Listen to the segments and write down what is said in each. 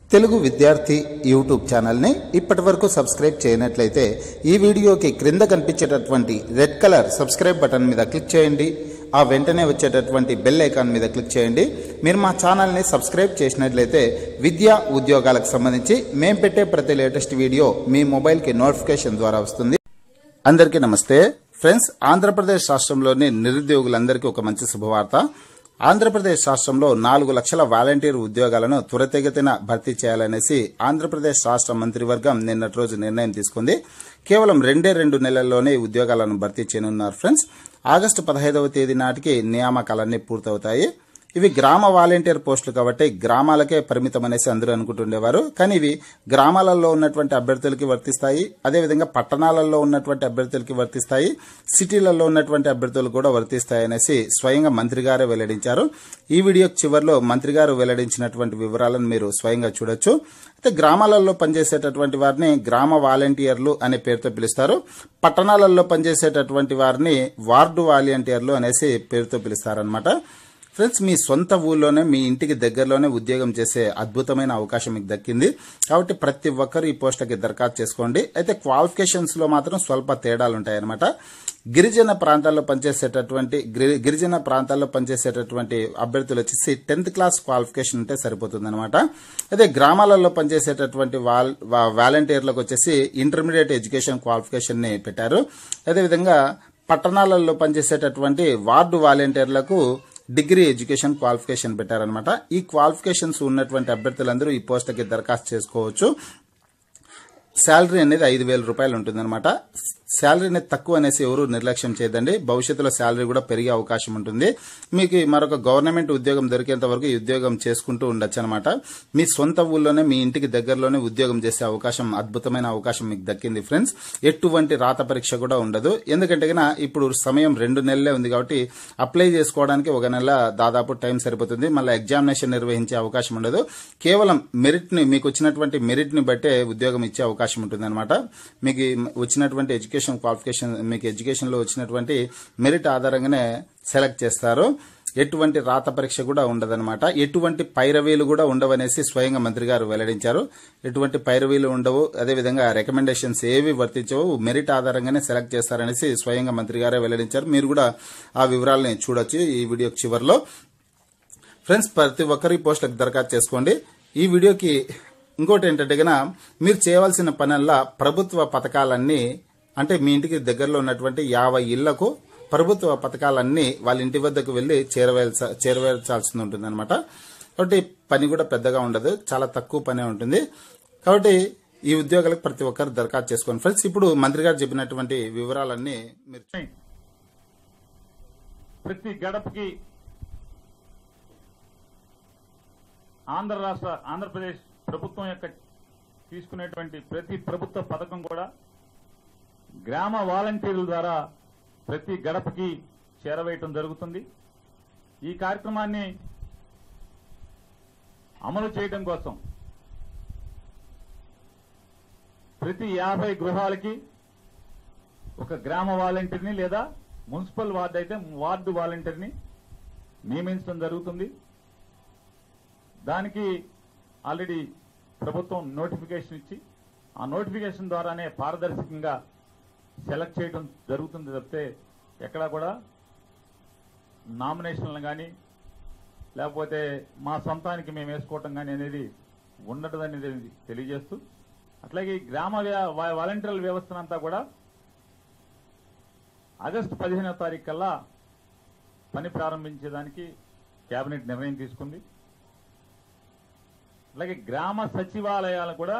తెలుగు విద్యార్థి యూట్యూబ్ ఛానల్ని ఇప్పటి వరకు సబ్స్క్రైబ్ చేయనట్లయితే ఈ వీడియోకి క్రింద కనిపించేటటువంటి రెడ్ కలర్ సబ్స్క్రైబ్ బటన్ మీద క్లిక్ చేయండి ఆ వెంటనే వచ్చేటటువంటి బెల్ ఐకాన్ మీద క్లిక్ చేయండి మీరు మా ఛానల్ని సబ్స్క్రైబ్ చేసినట్లయితే విద్యా ఉద్యోగాలకు సంబంధించి మేము పెట్టే ప్రతి లేటెస్ట్ వీడియో మీ మొబైల్కి నోటిఫికేషన్ ద్వారా వస్తుంది అందరికీ నమస్తే ఫ్రెండ్స్ ఆంధ్రప్రదేశ్ రాష్ట్రంలోని నిరుద్యోగులందరికీ ఒక మంచి శుభవార్త ఆంధ్రప్రదేశ్ రాష్ట్రంలో నాలుగు లక్షల వాలంటీర్ ఉద్యోగాలను త్వరితగతిన భర్తీ చేయాలనేసి ఆంధ్రప్రదేశ్ రాష్ట్ర మంత్రివర్గం నిన్నటి రోజు నిర్ణయం తీసుకుంది కేవలం రెండే రెండు నెలల్లోనే ఈ ఉద్యోగాలను భర్తీ చేయనున్నారు ఫ్రెండ్స్ ఆగస్టు పదహైదవ తేదీ నాటికి నియామకాలన్నీ పూర్తవుతాయి ఇవి గ్రామ వాలంటీర్ పోస్టులు కాబట్టి గ్రామాలకే పరిమితం అనేసి అందరూ అనుకుంటుండేవారు కానీ ఇవి గ్రామాలలో ఉన్నటువంటి అభ్యర్థులకి వర్తిస్తాయి అదేవిధంగా పట్టణాలలో ఉన్నటువంటి అభ్యర్థులకి వర్తిస్తాయి సిటీలలో ఉన్నటువంటి అభ్యర్థులు కూడా వర్తిస్తాయి అనేసి స్వయంగా మంత్రి గారే వెల్లడించారు ఈ వీడియో చివరిలో మంత్రి గారు వెల్లడించినటువంటి వివరాలను మీరు స్వయంగా చూడొచ్చు అయితే గ్రామాలలో పనిచేసేటటువంటి వారిని గ్రామ వాలంటీర్లు అనే పేరుతో పిలుస్తారు పట్టణాలలో పనిచేసేటటువంటి వారిని వార్డు వాలంటీర్లు అనేసి పేరుతో పిలుస్తారనమాట ఫ్రెండ్స్ మీ సొంత ఊళ్ళోనే మీ ఇంటికి దగ్గరలోనే ఉద్యోగం చేసే అద్భుతమైన అవకాశం మీకు దక్కింది కాబట్టి ప్రతి ఒక్కరు ఈ పోస్టులకి దరఖాస్తు చేసుకోండి అయితే క్వాలిఫికేషన్స్ లో మాత్రం స్వల్ప తేడాలు ఉంటాయన్నమాట గిరిజన ప్రాంతాల్లో పనిచేసేటటువంటి గిరి- గిరిజన ప్రాంతాల్లో పనిచేసేటటువంటి అభ్యర్థులు వచ్చేసి టెన్త్ క్లాస్ క్వాలిఫికేషన్ ఉంటే సరిపోతుంది అనమాట అదే గ్రామాలలో పనిచేసేటటువంటి వాల్ వా- వాలంటీర్లకు వచ్చేసి ఇంటర్మీడియట్ ఎడ్యుకేషన్ క్వాలిఫికేషన్ ని పెట్టారు అదేవిధంగా పట్టణాలలో పనిచేసేటటువంటి వార్డు వాలంటీర్లకు డిగ్రీ ఎడ్యుకేషన్ క్వాలిఫికేషన్ పెట్టారనమాట ఈ క్వాలిఫికేషన్స్ ఉన్నటువంటి అభ్యర్థులందరూ ఈ పోస్టుకి దరఖాస్తు చేసుకోవచ్చు శాలరీ అనేది ఐదు వేల రూపాయలు ఉంటుందన్నమాట శాలరీ అనేది తక్కువ అనేసి ఎవరు నిర్లక్ష్యం చేయదండి భవిష్యత్తులో శాలరీ కూడా పెరిగే అవకాశం ఉంటుంది మీకు మరొక గవర్నమెంట్ ఉద్యోగం దొరికేంత వరకు ఈ ఉద్యోగం చేసుకుంటూ ఉండొచ్చు అనమాట మీ సొంత ఊళ్ళోనే మీ ఇంటికి దగ్గరలోనే ఉద్యోగం చేసే అవకాశం అద్భుతమైన అవకాశం మీకు దక్కింది ఫ్రెండ్స్ ఎటువంటి రాత పరీక్ష కూడా ఉండదు ఎందుకంటే గన ఇప్పుడు సమయం రెండు నెలలే ఉంది కాబట్టి అప్లై చేసుకోవడానికి ఒక నెల దాదాపు టైం సరిపోతుంది మళ్ళీ ఎగ్జామినేషన్ నిర్వహించే అవకాశం ఉండదు కేవలం మెరిట్ ని మీకు వచ్చినటువంటి మెరిట్ ని బట్టే ఉద్యోగం ఇచ్చే అవకాశం ఉంటుంది అనమాట మీకు ఈ వచ్చినటువంటి ఎడ్యుకేషన్ క్వాలిఫికేషన్ మీకు ఎడ్యుకేషన్ లో వచ్చినటువంటి మెరిట్ ఆధారంగానే సెలెక్ట్ చేస్తారు ఎటువంటి రాత పరీక్ష కూడా ఉండదన్నమాట ఎటువంటి పైరవీలు కూడా ఉండవనేసి స్వయంగా మంత్రి గారు వెల్లడించారు ఎటువంటి పైరవీలు ఉండవు అదేవిధంగా రికమెండేషన్స్ ఏవి వర్తించవు మెరిట్ ఆధారంగానే సెలెక్ట్ చేస్తారనేసి స్వయంగా మంత్రి గారే వెల్లడించారు మీరు కూడా ఆ వివరాలని చూడొచ్చు ఈ వీడియో చివరిలో ఫ్రెండ్స్ ప్రతి ఒక్కరు ఈ పోస్టులకు దరఖాస్తు చేసుకోండి ఈ వీడియోకి ఇంకోటి ఏంటంటే గన మీరు చేయవలసిన పనల్లా ప్రభుత్వ పథకాలన్నీ అంటే మీ ఇంటికి దగ్గరలో ఉన్నటువంటి యాభై ఇళ్లకు ప్రభుత్వ పథకాలన్నీ వాళ్ళ ఇంటి వద్దకు వెళ్లి చేరవేల్స చేరవేర్చాల్సి ఉంటుంది అనమాట కాబట్టి పని కూడా పెద్దగా ఉండదు చాలా తక్కువ పనే ఉంటుంది కాబట్టి ఈ ఉద్యోగాలకు ప్రతి ఒక్కరు దరఖాస్తు చేసుకోండి ఫ్రెండ్స్ ఇప్పుడు మంత్రి గారు చెప్పినటువంటి వివరాలన్నీ మీరు ప్రతి గడపకి ఆంధ్ర రాష్ట్ర ఆంధ్రప్రదేశ్ ప్రభుత్వం యొక్క తీసుకునేటువంటి ప్రతి ప్రభుత్వ పథకం కూడా గ్రామ వాలంటీర్ల ద్వారా ప్రతి గడపకి చేరవేయటం జరుగుతుంది ఈ కార్యక్రమాన్ని అమలు చేయడం కోసం ప్రతి యాభై గృహాలకి ఒక గ్రామ వాలంటీర్ని లేదా మున్సిపల్ వార్డు అయితే వార్డు వాలంటీర్ని నియమించడం జరుగుతుంది దానికి ఆల్రెడీ ప్రభుత్వం నోటిఫికేషన్ ఇచ్చి ఆ నోటిఫికేషన్ ద్వారానే పారదర్శకంగా సెలెక్ట్ చేయడం జరుగుతుంది తప్పితే ఎక్కడా కూడా నామినేషన్లు కానీ లేకపోతే మా సొంతానికి మేము వేసుకోవటం కానీ అనేది ఉండటదనేది తెలియజేస్తూ అట్లాగే ఈ గ్రామ వ్యా- వా- వాలంటీర్ల వ్యవస్థనంతా కూడా ఆగస్టు పదిహేనవ తారీఖు కల్లా పని ప్రారంభించేదానికి కేబినెట్ నిర్ణయం తీసుకుంది అలాగే గ్రామ సచివాలయాలు కూడా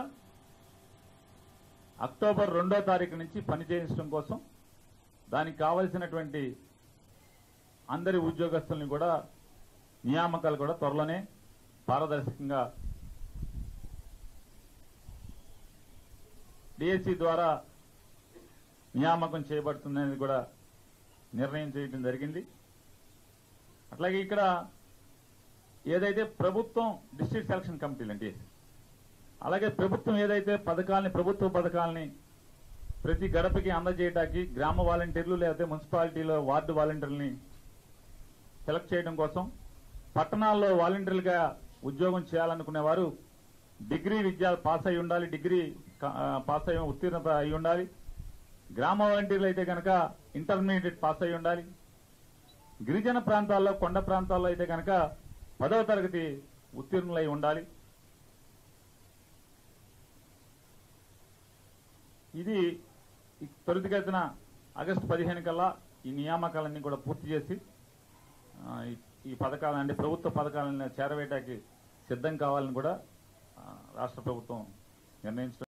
అక్టోబర్ రెండో తారీఖు నుంచి పని చేయించడం కోసం దానికి కావలసినటువంటి అందరి ఉద్యోగస్తుల్ని కూడా నియామకాలు కూడా త్వరలోనే పారదర్శకంగా డిఎస్సి ద్వారా నియామకం చేయబడుతుందనేది కూడా నిర్ణయం చేయడం జరిగింది అట్లాగే ఇక్కడ ఏదైతే ప్రభుత్వం డిస్ట్రిక్ట్ సెలక్షన్ కమిటీలు అంటే అలాగే ప్రభుత్వం ఏదైతే పథకాలని ప్రభుత్వ పథకాలని ప్రతి గడపకి అందజేయడానికి గ్రామ వాలంటీర్లు లేకపోతే మున్సిపాలిటీలో వార్డు వాలంటీర్లని సెలెక్ట్ చేయడం కోసం పట్టణాల్లో వాలంటీర్లుగా ఉద్యోగం చేయాలనుకునే వారు డిగ్రీ విద్య పాస్ అయి ఉండాలి డిగ్రీ క- ఆ, పాస్ అయి ఉత్తీర్ణత అయి ఉండాలి గ్రామ వాలంటీర్లు అయితే కనుక ఇంటర్మీడియట్ పాస్ అయి ఉండాలి గిరిజన ప్రాంతాల్లో కొండ ప్రాంతాల్లో అయితే కనుక పదవ తరగతి ఉత్తీర్ణులై ఉండాలి ఇది ఈ త్వరితగతిన ఆగస్టు పదిహేను కల్లా ఈ నియామకాలన్నీ కూడా పూర్తి చేసి ఆ, ఈ- ఈ పథకాలను అంటే ప్రభుత్వ పథకాలను చేరవేయడానికి సిద్ధం కావాలని కూడా ఆ, రాష్ట్ర ప్రభుత్వం నిర్ణయించడం